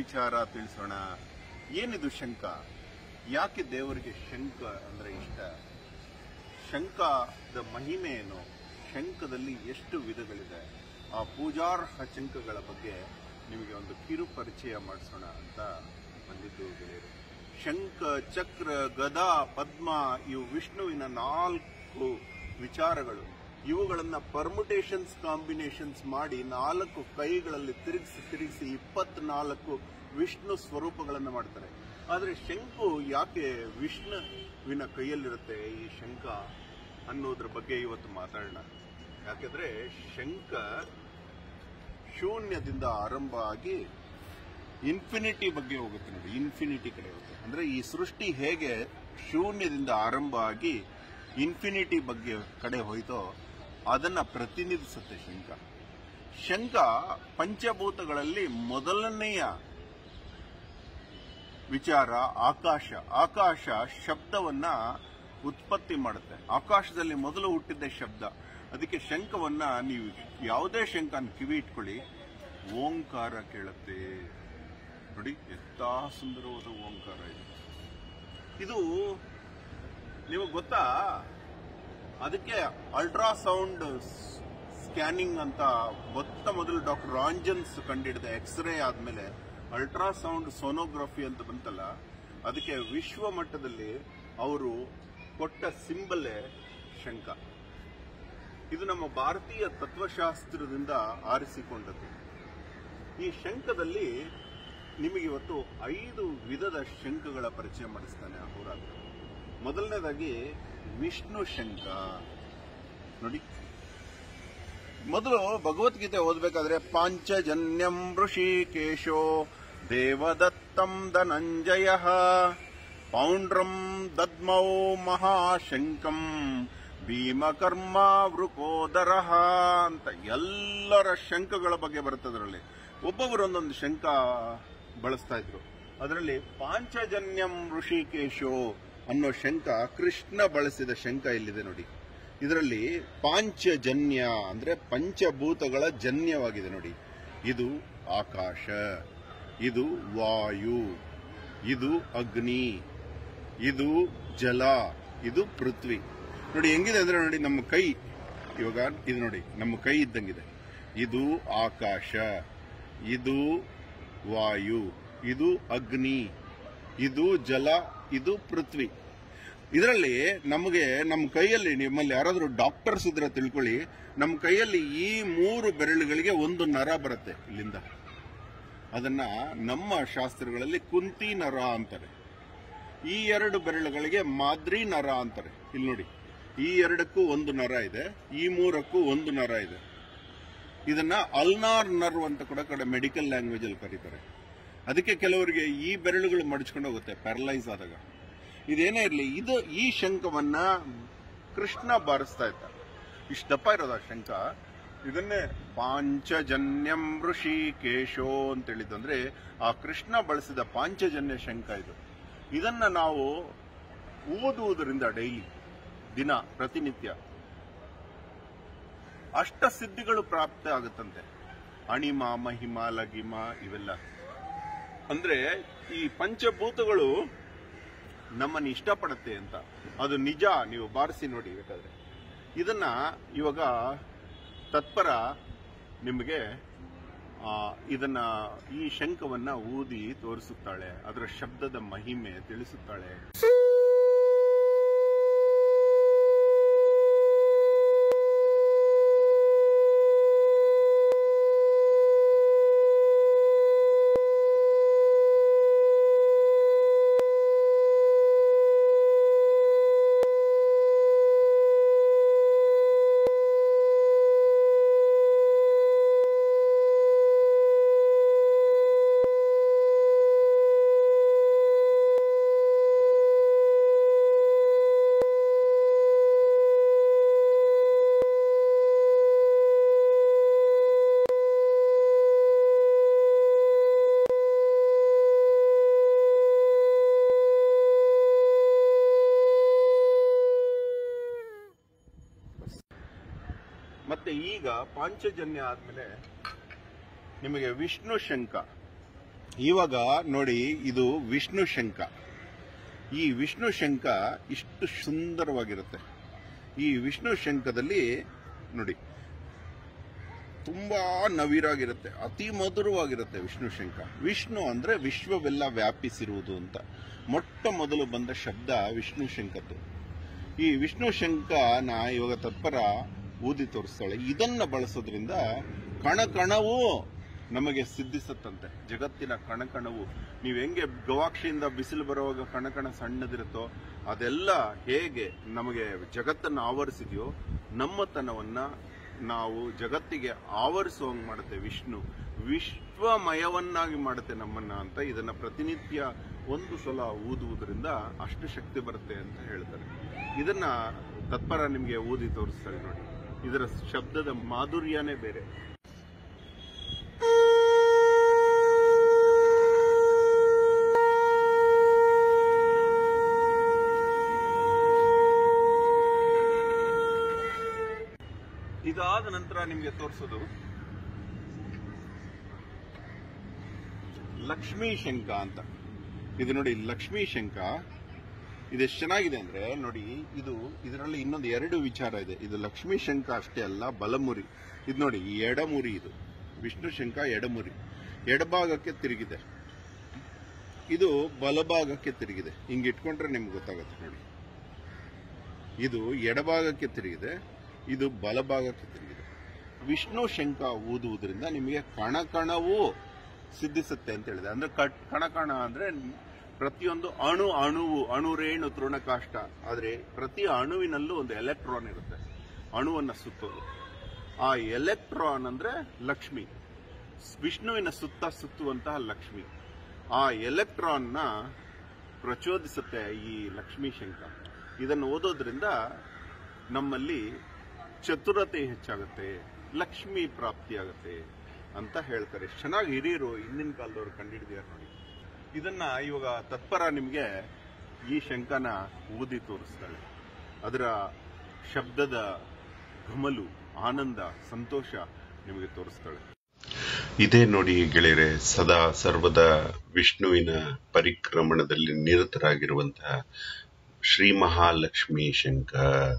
ವಿಚಾರ ತಿಳಿಸೋಣ ಏನಿದು ಶಂಕ ಯಾಕೆ ದೇವರಿಗೆ ಶಂಕ ಅಂದ್ರೆ ಇಷ್ಟ ಶಂಕದ ಮಹಿಮೆ ಏನು ಶಂಕದಲ್ಲಿ ಎಷ್ಟು ವಿಧಗಳಿದೆ ಆ ಪೂಜಾರ್ಹ ಶಂಕಗಳ ಬಗ್ಗೆ ನಿಮಗೆ ಒಂದು ಕಿರು ಪರಿಚಯ ಮಾಡಿಸೋಣ ಅಂತ ಬಂದಿದ್ದು ಗೆಳೆಯರು ಶಂಕ ಚಕ್ರ ಗದಾ ಪದ್ಮ ಇವು ವಿಷ್ಣುವಿನ ನಾಲ್ಕು ವಿಚಾರಗಳು ಇವುಗಳನ್ನ ಪರ್ಮುಟೇಷನ್ಸ್ ಕಾಂಬಿನೇಷನ್ಸ್ ಮಾಡಿ ನಾಲ್ಕು ಕೈಗಳಲ್ಲಿ ತಿರುಗಿಸಿ ತಿರುಗಿಸಿ ಇಪ್ಪತ್ನಾಲ್ಕು ವಿಷ್ಣು ಸ್ವರೂಪಗಳನ್ನು ಮಾಡ್ತಾರೆ ಆದರೆ ಶಂಕು ಯಾಕೆ ವಿಷ್ಣುವಿನ ಕೈಯಲ್ಲಿರುತ್ತೆ ಈ ಶಂಕ ಅನ್ನೋದ್ರ ಬಗ್ಗೆ ಇವತ್ತು ಮಾತಾಡೋಣ ಯಾಕೆಂದ್ರೆ ಶಂಕ ಶೂನ್ಯದಿಂದ ಆರಂಭ ಆಗಿ ಇನ್ಫಿನಿಟಿ ಬಗ್ಗೆ ಹೋಗುತ್ತೆ ನೋಡಿ ಇನ್ಫಿನಿಟಿ ಕಡೆ ಹೋಗುತ್ತೆ ಅಂದ್ರೆ ಈ ಸೃಷ್ಟಿ ಹೇಗೆ ಶೂನ್ಯದಿಂದ ಆರಂಭ ಆಗಿ ಇನ್ಫಿನಿಟಿ ಬಗ್ಗೆ ಕಡೆ ಹೋಯ್ತೋ ಅದನ್ನ ಪ್ರತಿನಿಧಿಸುತ್ತೆ ಶಂಕ ಶಂಕ ಪಂಚಭೂತಗಳಲ್ಲಿ ಮೊದಲನೆಯ ವಿಚಾರ ಆಕಾಶ ಆಕಾಶ ಶಬ್ದವನ್ನ ಉತ್ಪತ್ತಿ ಮಾಡುತ್ತೆ ಆಕಾಶದಲ್ಲಿ ಮೊದಲು ಹುಟ್ಟಿದ್ದ ಶಬ್ದ ಅದಕ್ಕೆ ಶಂಕವನ್ನ ನೀವು ಯಾವುದೇ ಶಂಕನ ಕಿವಿ ಇಟ್ಕೊಳ್ಳಿ ಓಂಕಾರ ಕೇಳುತ್ತೆ ನೋಡಿ ಎಂತ ಸುಂದರವಾದ ಓಂಕಾರ ಇದು ಇದು ನಿಮಗೆ ಗೊತ್ತಾ ಅದಕ್ಕೆ ಅಲ್ಟ್ರಾಸೌಂಡ್ ಸ್ಕ್ಯಾನಿಂಗ್ ಅಂತ ಮೊತ್ತ ಮೊದಲು ಡಾಕ್ಟರ್ ರಾಂಜನ್ಸ್ ಕಂಡಿಡಿದ ಎಕ್ಸ್ರೇ ಆದ್ಮೇಲೆ ಅಲ್ಟ್ರಾಸೌಂಡ್ ಸೋನೋಗ್ರಫಿ ಅಂತ ಬಂತಲ್ಲ ಅದಕ್ಕೆ ವಿಶ್ವ ಮಟ್ಟದಲ್ಲಿ ಅವರು ಕೊಟ್ಟ ಸಿಂಬಲ್ಲೇ ಶಂಕ ಇದು ನಮ್ಮ ಭಾರತೀಯ ತತ್ವಶಾಸ್ತ್ರದಿಂದ ಆರಿಸಿಕೊಂಡದ್ದು ಈ ಶಂಕದಲ್ಲಿ ನಿಮಗೆ ಇವತ್ತು ಐದು ವಿಧದ ಶಂಕಗಳ ಪರಿಚಯ ಮಾಡಿಸ್ತಾನೆ ಅಹೋರಾತ್ರ ಮೊದಲನೇದಾಗಿ ವಿಷ್ಣು ಶಂಕ ನೋಡಿ ಮೊದಲು ಭಗವದ್ಗೀತೆ ಓದಬೇಕಾದ್ರೆ ಪಾಂಚಜನ್ಯಂ ಋಷಿಕೇಶೋ ದೇವದತ್ತಂ ಧನಂಜಯ ಪೌಂಡ್ರಂ ದದ್ಮೌ ಮಹಾಶಂಕಂ ಭೀಮಕರ್ಮ ವೃಕೋದರ ಅಂತ ಎಲ್ಲರ ಶಂಕಗಳ ಬಗ್ಗೆ ಬರುತ್ತದರಲ್ಲಿ ಒಬ್ಬೊಬ್ಬರು ಒಂದೊಂದು ಶಂಕ ಬಳಸ್ತಾ ಇದ್ರು ಅದರಲ್ಲಿ ಪಾಂಚಜನ್ಯಂ ಋಷಿಕೇಶೋ ಅನ್ನೋ ಶಂಕ ಕೃಷ್ಣ ಬಳಸಿದ ಶಂಕ ಇಲ್ಲಿದೆ ನೋಡಿ ಇದರಲ್ಲಿ ಪಾಂಚಜನ್ಯ ಅಂದ್ರೆ ಪಂಚಭೂತಗಳ ಜನ್ಯವಾಗಿದೆ ನೋಡಿ ಇದು ಆಕಾಶ ಇದು ವಾಯು ಇದು ಅಗ್ನಿ ಇದು ಜಲ ಇದು ಪೃಥ್ವಿ ನೋಡಿ ಹೆಂಗಿದೆ ಅಂದ್ರೆ ನೋಡಿ ನಮ್ಮ ಕೈ ಇವಾಗ ಇದು ನೋಡಿ ನಮ್ಮ ಕೈ ಇದ್ದಂಗಿದೆ ಇದು ಆಕಾಶ ಇದು ವಾಯು ಇದು ಅಗ್ನಿ ಇದು ಜಲ ಇದು ಪೃಥ್ವಿ ಇದರಲ್ಲಿ ನಮಗೆ ನಮ್ಮ ಕೈಯಲ್ಲಿ ನಿಮ್ಮಲ್ಲಿ ಯಾರಾದರೂ ಡಾಕ್ಟರ್ಸ್ ಇದ್ರೆ ತಿಳ್ಕೊಳ್ಳಿ ನಮ್ಮ ಕೈಯಲ್ಲಿ ಈ ಮೂರು ಬೆರಳುಗಳಿಗೆ ಒಂದು ನರ ಬರುತ್ತೆ ಇಲ್ಲಿಂದ ಅದನ್ನ ನಮ್ಮ ಶಾಸ್ತ್ರಗಳಲ್ಲಿ ಕುಂತಿ ನರ ಅಂತಾರೆ ಈ ಎರಡು ಬೆರಳುಗಳಿಗೆ ಮಾದ್ರಿ ನರ ಅಂತಾರೆ ಇಲ್ಲಿ ನೋಡಿ ಈ ಎರಡಕ್ಕೂ ಒಂದು ನರ ಇದೆ ಈ ಮೂರಕ್ಕೂ ಒಂದು ನರ ಇದೆ ಇದನ್ನ ಅಲ್ನಾರ್ ನರ್ವ್ ಅಂತ ಕೂಡ ಕಡೆ ಮೆಡಿಕಲ್ ಲ್ಯಾಂಗ್ವೇಜ್ ಅಲ್ಲಿ ಕರೀತಾರೆ ಅದಕ್ಕೆ ಕೆಲವರಿಗೆ ಈ ಬೆರಳುಗಳು ಮಡಚ್ಕೊಂಡು ಹೋಗುತ್ತೆ ಪ್ಯಾರಲೈಸ್ ಆದಾಗ ಇದೇನೇ ಇರಲಿ ಇದು ಈ ಶಂಕವನ್ನ ಕೃಷ್ಣ ಬಾರಿಸ್ತಾ ಇದ್ದ ಇಷ್ಟು ದಪ್ಪ ಇರೋದ ಶಂಕ ಇದನ್ನೇ ಪಾಂಚಜನ್ಯಂ ಋಷಿ ಕೇಶೋ ಅಂತ ಹೇಳಿದಂದ್ರೆ ಆ ಕೃಷ್ಣ ಬಳಸಿದ ಪಾಂಚಜನ್ಯ ಶಂಕ ಇದು ಇದನ್ನ ನಾವು ಓದುವುದರಿಂದ ಡೈಲಿ ದಿನ ಪ್ರತಿನಿತ್ಯ ಅಷ್ಟ ಸಿದ್ಧಿಗಳು ಪ್ರಾಪ್ತ ಆಗುತ್ತಂತೆ ಅಣಿಮ ಮಹಿಮ ಲಗಿಮ ಇವೆಲ್ಲ ಅಂದ್ರೆ ಈ ಪಂಚಭೂತಗಳು ನಮ್ಮನ್ನು ಇಷ್ಟಪಡುತ್ತೆ ಅಂತ ಅದು ನಿಜ ನೀವು ಬಾರಿಸಿ ನೋಡಿ ಬೇಕಾದ್ರೆ ಇದನ್ನ ಇವಾಗ ತತ್ಪರ ನಿಮಗೆ ಆ, ಇದನ್ನ ಈ ಶಂಕವನ್ನ ಊದಿ ತೋರಿಸುತ್ತಾಳೆ ಅದರ ಶಬ್ದದ ಮಹಿಮೆ ತಿಳಿಸುತ್ತಾಳೆ ಮತ್ತೆ ಈಗ ಪಾಂಚಜನ್ಯ ಆದ್ಮೇಲೆ ನಿಮಗೆ ವಿಷ್ಣು ಶಂಕ ಇವಾಗ ನೋಡಿ ಇದು ವಿಷ್ಣು ಶಂಕ ಈ ವಿಷ್ಣು ಶಂಕ ಇಷ್ಟು ಸುಂದರವಾಗಿರುತ್ತೆ ಈ ವಿಷ್ಣು ಶಂಕದಲ್ಲಿ ನೋಡಿ ತುಂಬಾ ನವಿರಾಗಿರುತ್ತೆ ಅತಿ ಮಧುರವಾಗಿರುತ್ತೆ ವಿಷ್ಣು ಶಂಕ ವಿಷ್ಣು ಅಂದ್ರೆ ವಿಶ್ವವೆಲ್ಲ ವ್ಯಾಪಿಸಿರುವುದು ಅಂತ ಮೊಟ್ಟ ಮೊದಲು ಬಂದ ಶಬ್ದ ವಿಷ್ಣು ಶಂಕದ್ದು ಈ ವಿಷ್ಣು ಶಂಕನ ಇವಾಗ ತತ್ಪರ ಊದಿ ತೋರಿಸ್ತಾಳೆ ಇದನ್ನ ಬಳಸೋದ್ರಿಂದ ಕಣ ಕಣವೂ ನಮಗೆ ಸಿದ್ಧಿಸುತ್ತಂತೆ ಜಗತ್ತಿನ ಕಣಕಣವು ನೀವು ಹೆಂಗೆ ಗವಾಕ್ಷಿಯಿಂದ ಬಿಸಿಲು ಬರುವಾಗ ಕಣಕಣ ಸಣ್ಣದಿರುತ್ತೋ ಅದೆಲ್ಲ ಹೇಗೆ ನಮಗೆ ಜಗತ್ತನ್ನು ಆವರಿಸಿದೆಯೋ ನಮ್ಮತನವನ್ನ ನಾವು ಜಗತ್ತಿಗೆ ಆವರಿಸುವಂಗೆ ಮಾಡುತ್ತೆ ವಿಷ್ಣು ವಿಶ್ವಮಯವನ್ನಾಗಿ ಮಾಡುತ್ತೆ ನಮ್ಮನ್ನ ಅಂತ ಇದನ್ನ ಪ್ರತಿನಿತ್ಯ ಒಂದು ಸಲ ಊದುವುದರಿಂದ ಅಷ್ಟು ಶಕ್ತಿ ಬರುತ್ತೆ ಅಂತ ಹೇಳ್ತಾರೆ ಇದನ್ನ ತತ್ಪರ ನಿಮಗೆ ಊದಿ ತೋರಿಸ್ತಾರೆ ನೋಡಿ ಇದರ ಶಬ್ದದ ಮಾಧುರ್ಯನೇ ಬೇರೆ ಇದಾದ ನಂತರ ನಿಮಗೆ ತೋರಿಸೋದು ಲಕ್ಷ್ಮೀ ಶಂಕ ಅಂತ ಇದು ನೋಡಿ ಲಕ್ಷ್ಮೀ ಶಂಕ ಇದೆಷ್ಟು ಚೆನ್ನಾಗಿದೆ ಅಂದ್ರೆ ನೋಡಿ ಇದು ಇದರಲ್ಲಿ ಇನ್ನೊಂದು ಎರಡು ವಿಚಾರ ಇದೆ ಇದು ಲಕ್ಷ್ಮೀ ಶಂಕ ಅಷ್ಟೇ ಅಲ್ಲ ಬಲಮುರಿ ಇದು ನೋಡಿ ಈ ಎಡಮುರಿ ಇದು ವಿಷ್ಣು ಶಂಕ ಎಡಮುರಿ ಎಡಭಾಗಕ್ಕೆ ತಿರುಗಿದೆ ಇದು ಬಲಭಾಗಕ್ಕೆ ತಿರುಗಿದೆ ಹಿಂಗೆ ಇಟ್ಕೊಂಡ್ರೆ ನಿಮ್ಗೆ ಗೊತ್ತಾಗುತ್ತೆ ನೋಡಿ ಇದು ಎಡಭಾಗಕ್ಕೆ ತಿರುಗಿದೆ ಇದು ಬಲಭಾಗಕ್ಕೆ ತಿರುಗಿದೆ ವಿಷ್ಣು ಶಂಕ ಊದುವುದರಿಂದ ನಿಮಗೆ ಕಣಕಣವೂ ಸಿದ್ಧಿಸುತ್ತೆ ಅಂತ ಹೇಳಿದೆ ಅಂದ್ರೆ ಕಟ್ ಕಣಕಣ ಅಂದ್ರೆ ಪ್ರತಿಯೊಂದು ಅಣು ಅಣುವು ಅಣುರೇಣು ತೃಣಕಾಷ್ಟ ಆದ್ರೆ ಪ್ರತಿ ಅಣುವಿನಲ್ಲೂ ಒಂದು ಎಲೆಕ್ಟ್ರಾನ್ ಇರುತ್ತೆ ಅಣುವನ್ನ ಸುತ್ತೋದು ಆ ಎಲೆಕ್ಟ್ರಾನ್ ಅಂದ್ರೆ ಲಕ್ಷ್ಮಿ ವಿಷ್ಣುವಿನ ಸುತ್ತ ಸುತ್ತುವಂತಹ ಲಕ್ಷ್ಮಿ ಆ ಎಲೆಕ್ಟ್ರಾನ್ನ ಪ್ರಚೋದಿಸುತ್ತೆ ಈ ಲಕ್ಷ್ಮೀ ಶಂಕ ಇದನ್ನು ಓದೋದ್ರಿಂದ ನಮ್ಮಲ್ಲಿ ಚತುರತೆ ಹೆಚ್ಚಾಗುತ್ತೆ ಲಕ್ಷ್ಮಿ ಪ್ರಾಪ್ತಿಯಾಗುತ್ತೆ ಅಂತ ಹೇಳ್ತಾರೆ ಎಷ್ಟ್ ಚೆನ್ನಾಗಿ ಹಿರಿಯರು ಹಿಂದಿನ ಕಾಲದವ್ರು ಕಂಡಿಡಿದಾರೆ ನೋಡಿ ಇದನ್ನ ಇವಾಗ ತತ್ಪರ ನಿಮಗೆ ಈ ಶಂಕನ ಊದಿ ತೋರಿಸ್ತಾಳೆ ಅದರ ಶಬ್ದದ ಘಮಲು ಆನಂದ ಸಂತೋಷ ನಿಮಗೆ ತೋರಿಸ್ತಾಳೆ ಇದೇ ನೋಡಿ ಗೆಳೆಯರೆ ಸದಾ ಸರ್ವದ ವಿಷ್ಣುವಿನ ಪರಿಕ್ರಮಣದಲ್ಲಿ ನಿರತರಾಗಿರುವಂತಹ ಶ್ರೀ ಮಹಾಲಕ್ಷ್ಮೀ ಶಂಕರ್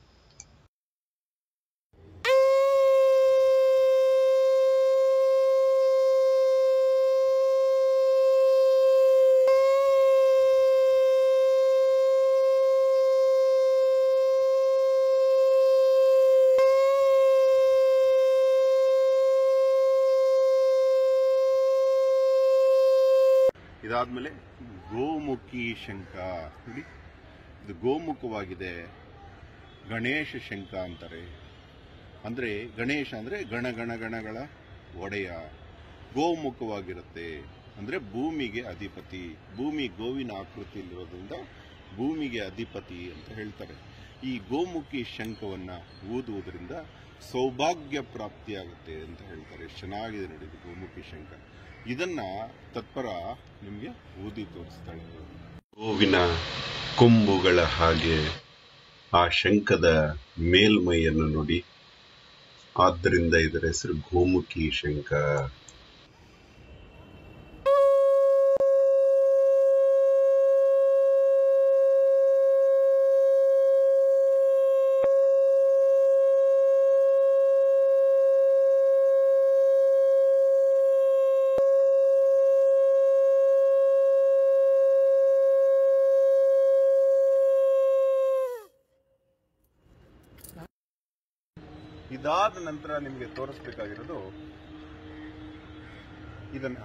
ಇದಾದ್ಮೇಲೆ ಗೋಮುಖಿ ಶಂಕ ನೋಡಿ ಇದು ಗೋಮುಖವಾಗಿದೆ ಗಣೇಶ ಶಂಕ ಅಂತಾರೆ ಅಂದ್ರೆ ಗಣೇಶ ಅಂದ್ರೆ ಗಣ ಗಣ ಗಣಗಳ ಒಡೆಯ ಗೋಮುಖವಾಗಿರುತ್ತೆ ಅಂದ್ರೆ ಭೂಮಿಗೆ ಅಧಿಪತಿ ಭೂಮಿ ಗೋವಿನ ಆಕೃತಿಯಲ್ಲಿರೋದ್ರಿಂದ ಭೂಮಿಗೆ ಅಧಿಪತಿ ಅಂತ ಹೇಳ್ತಾರೆ ಈ ಗೋಮುಖಿ ಶಂಕವನ್ನ ಊದುವುದರಿಂದ ಸೌಭಾಗ್ಯ ಪ್ರಾಪ್ತಿಯಾಗುತ್ತೆ ಅಂತ ಹೇಳ್ತಾರೆ ಎಷ್ಟ್ ಚೆನ್ನಾಗಿದೆ ನೋಡಿ ಇದು ಗೋಮುಖಿ ಶಂಕ ಇದನ್ನ ತತ್ಪರ ನಿಮ್ಗೆ ಊದಿ ತೋರಿಸ್ತಾಳೆ ಗೋವಿನ ಕೊಂಬುಗಳ ಹಾಗೆ ಆ ಶಂಕದ ಮೇಲ್ಮೈಯನ್ನು ನೋಡಿ ಆದ್ದರಿಂದ ಇದರ ಹೆಸರು ಗೋಮುಖಿ ಶಂಕ ಇದಾದ ನಂತರ ನಿಮಗೆ ತೋರಿಸ್ಬೇಕಾಗಿರೋದು ಇದನ್ನ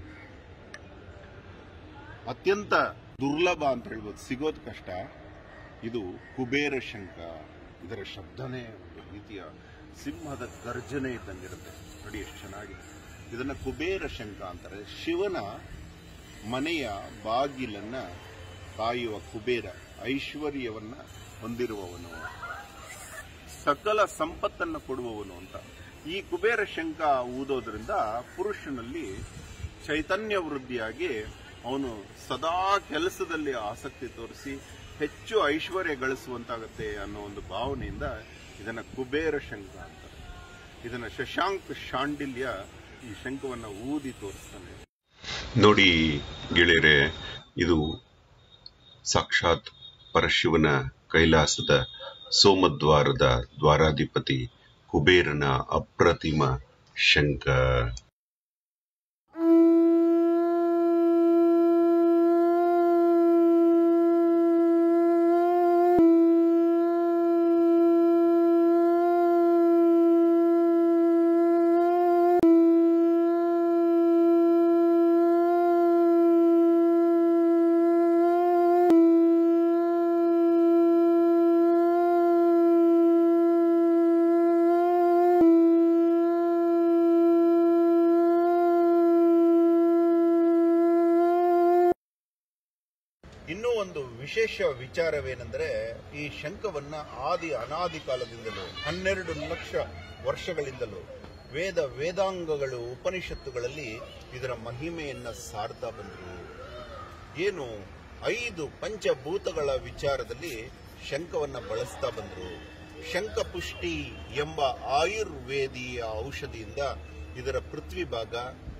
ಅತ್ಯಂತ ದುರ್ಲಭ ಅಂತ ಹೇಳ್ಬೋದು ಸಿಗೋದು ಕಷ್ಟ ಇದು ಕುಬೇರ ಶಂಕ ಇದರ ಶಬ್ದನೇ ಒಂದು ರೀತಿಯ ಸಿಂಹದ ಗರ್ಜನೆ ಇದ್ದಂಗಿರುತ್ತೆ ನೋಡಿ ಎಷ್ಟು ಚೆನ್ನಾಗಿದೆ ಇದನ್ನ ಕುಬೇರ ಶಂಕ ಅಂತಾರೆ ಶಿವನ ಮನೆಯ ಬಾಗಿಲನ್ನ ಕಾಯುವ ಕುಬೇರ ಐಶ್ವರ್ಯವನ್ನ ಹೊಂದಿರುವವನು ಸಕಲ ಸಂಪತ್ತನ್ನು ಕೊಡುವವನು ಅಂತ ಈ ಕುಬೇರ ಶಂಕ ಊದೋದ್ರಿಂದ ಪುರುಷನಲ್ಲಿ ಚೈತನ್ಯ ವೃದ್ಧಿಯಾಗಿ ಅವನು ಸದಾ ಕೆಲಸದಲ್ಲಿ ಆಸಕ್ತಿ ತೋರಿಸಿ ಹೆಚ್ಚು ಐಶ್ವರ್ಯ ಗಳಿಸುವಂತಾಗತ್ತೆ ಅನ್ನೋ ಒಂದು ಭಾವನೆಯಿಂದ ಇದನ್ನ ಕುಬೇರ ಶಂಕ ಅಂತಾರೆ ಇದನ್ನ ಶಶಾಂಕ್ ಶಾಂಡಿಲ್ಯ ಈ ಶಂಕವನ್ನ ಊದಿ ತೋರಿಸ್ತಾನೆ ನೋಡಿ ಗೆಳೆಯರೆ ಇದು ಸಾಕ್ಷಾತ್ ಪರಶಿವನ ಕೈಲಾಸದ ಸೋಮದ್ವಾರದ ದ್ವಾರಾಧಿಪತಿ ಕುಬೇರನ ಅಪ್ರತಿಮ ಶಂಕ ಇನ್ನೂ ಒಂದು ವಿಶೇಷ ವಿಚಾರವೇನೆಂದರೆ ಈ ಶಂಖವನ್ನ ಆದಿ ಅನಾದಿ ಕಾಲದಿಂದಲೂ ಹನ್ನೆರಡು ಲಕ್ಷ ವರ್ಷಗಳಿಂದಲೂ ವೇದ ವೇದಾಂಗಗಳು ಉಪನಿಷತ್ತುಗಳಲ್ಲಿ ಇದರ ಮಹಿಮೆಯನ್ನ ಸಾರ್ತಾ ಬಂದರು ಏನು ಐದು ಪಂಚಭೂತಗಳ ವಿಚಾರದಲ್ಲಿ ಶಂಖವನ್ನ ಬಳಸ್ತಾ ಬಂದರು ಶಂಖಪುಷ್ಟಿ ಎಂಬ ಆಯುರ್ವೇದೀಯ ಔಷಧಿಯಿಂದ ಇದರ ಪೃಥ್ವಿ ಭಾಗ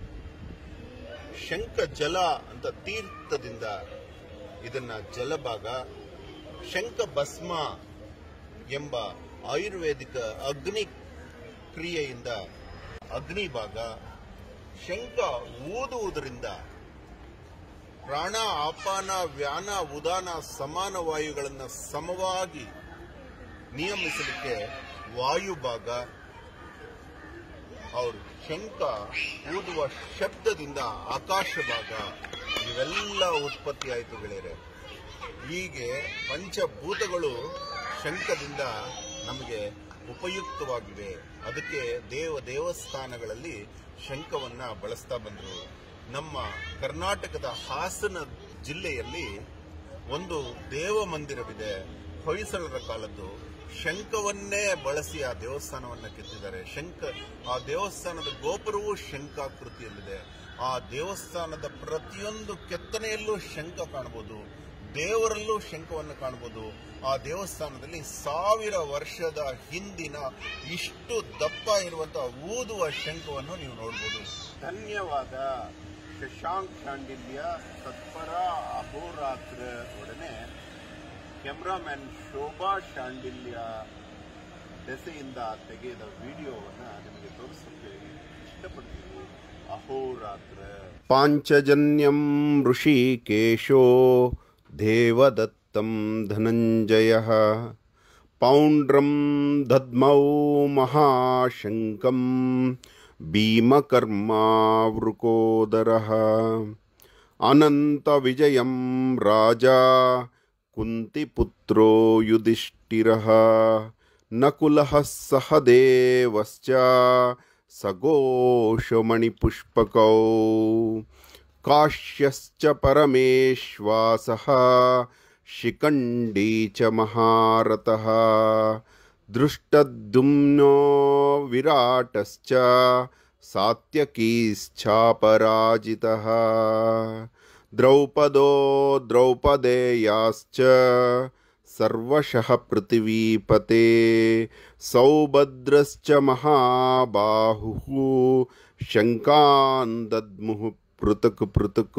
ಶಂಖ ಜಲ ಅಂತ ತೀರ್ಥದಿಂದ ಇದನ್ನ ಜಲಭಾಗ ಶಂಖ ಭಸ್ಮ ಎಂಬ ಆಯುರ್ವೇದಿಕ ಅಗ್ನಿ ಕ್ರಿಯೆಯಿಂದ ಅಗ್ನಿ ಭಾಗ ಶಂಖ ಊದುವುದರಿಂದ ಪ್ರಾಣ ಆಪಾನ ವ್ಯಾನ ಉದಾನ ಸಮಾನ ವಾಯುಗಳನ್ನು ಸಮವಾಗಿ ನಿಯಮಿಸಲಿಕ್ಕೆ ವಾಯು ಭಾಗ ಅವರು ಶಂಖ ಊದುವ ಶಬ್ದದಿಂದ ಆಕಾಶ ಭಾಗ ಇವೆಲ್ಲ ಉತ್ಪತ್ತಿ ಆಯಿತು ಗೆಳೆಯರೆ ಹೀಗೆ ಪಂಚಭೂತಗಳು ಶಂಖದಿಂದ ನಮಗೆ ಉಪಯುಕ್ತವಾಗಿವೆ ಅದಕ್ಕೆ ದೇವ ದೇವಸ್ಥಾನಗಳಲ್ಲಿ ಶಂಖವನ್ನ ಬಳಸ್ತಾ ಬಂದರು ನಮ್ಮ ಕರ್ನಾಟಕದ ಹಾಸನ ಜಿಲ್ಲೆಯಲ್ಲಿ ಒಂದು ದೇವ ಮಂದಿರವಿದೆ ಹೊಯ್ಸಳರ ಕಾಲದ್ದು ಶಂಖವನ್ನೇ ಬಳಸಿ ಆ ದೇವಸ್ಥಾನವನ್ನ ಕೆತ್ತಿದ್ದಾರೆ ಶಂಖ ಆ ದೇವಸ್ಥಾನದ ಗೋಪುರವೂ ಶಂಖಾಕೃತಿಯಲ್ಲಿದೆ ಆ ದೇವಸ್ಥಾನದ ಪ್ರತಿಯೊಂದು ಕೆತ್ತನೆಯಲ್ಲೂ ಶಂಖ ಕಾಣಬಹುದು ದೇವರಲ್ಲೂ ಶಂಖವನ್ನು ಕಾಣಬಹುದು ಆ ದೇವಸ್ಥಾನದಲ್ಲಿ ಸಾವಿರ ವರ್ಷದ ಹಿಂದಿನ ಇಷ್ಟು ದಪ್ಪ ಇರುವಂತಹ ಊದುವ ಶಂಖವನ್ನು ನೀವು ನೋಡಬಹುದು ಧನ್ಯವಾದ ಶಶಾಂಕ್ ಶಾಂಡಿಲ್ಯ ತತ್ಪರ ಅಹೋರಾತ್ರ ಒಡನೆ ಕ್ಯಾಮ್ರಾಮ್ಯಾನ್ ಶೋಭಾ ಶಾಂಡಿಲ್ಯ ದೆಸೆಯಿಂದ ತೆಗೆದ ವಿಡಿಯೋವನ್ನು ನಿಮಗೆ ತೋರಿಸಲಿಕ್ಕೆ ಇಷ್ಟಪಡ್ತೀವಿ ಅಹೋರಾತ್ರ ಪಾಂಚಜನ್ಯಂ ಋಷಿಕೇಶೋ ದೇವದತ್ತಂ ಧನಂಜಯಃ ಪೌಂಡ್ರಂ ದದ್ಮೌ ಮಹಾಶಂಕಂ ಭೀಮಕರ್ಮಾವೃಕೋದರಃ ಅನन्तವಿಜಯಂ ರಾಜಾ ಕುಂತಿಪುತ್ರೋ ಯುಧಿಷ್ಠಿರः ನಕುಲಃ ಸಹ ದೇವಶ್ಚ सघोषमणिपुष्पकौ काश्यश्च परमेश्वासः शिखण्डी च महारथः दृष्टद्युम्नो विराटश्च सात्यकीश्चापराजितः द्रौपदो द्रौपदेयाश्च सर्वशः पृथिवीपते सौभद्रश्च महाबाहुः शङ्कान् दद्मुः पृथक् पृथक्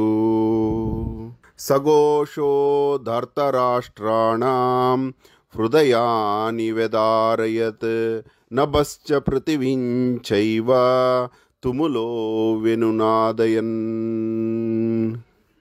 सघोषो धर्तराष्ट्राणां हृदयानि व्यदारयत् नभश्च पृथिवीं चैव तुमुलो व्यनुनादयन्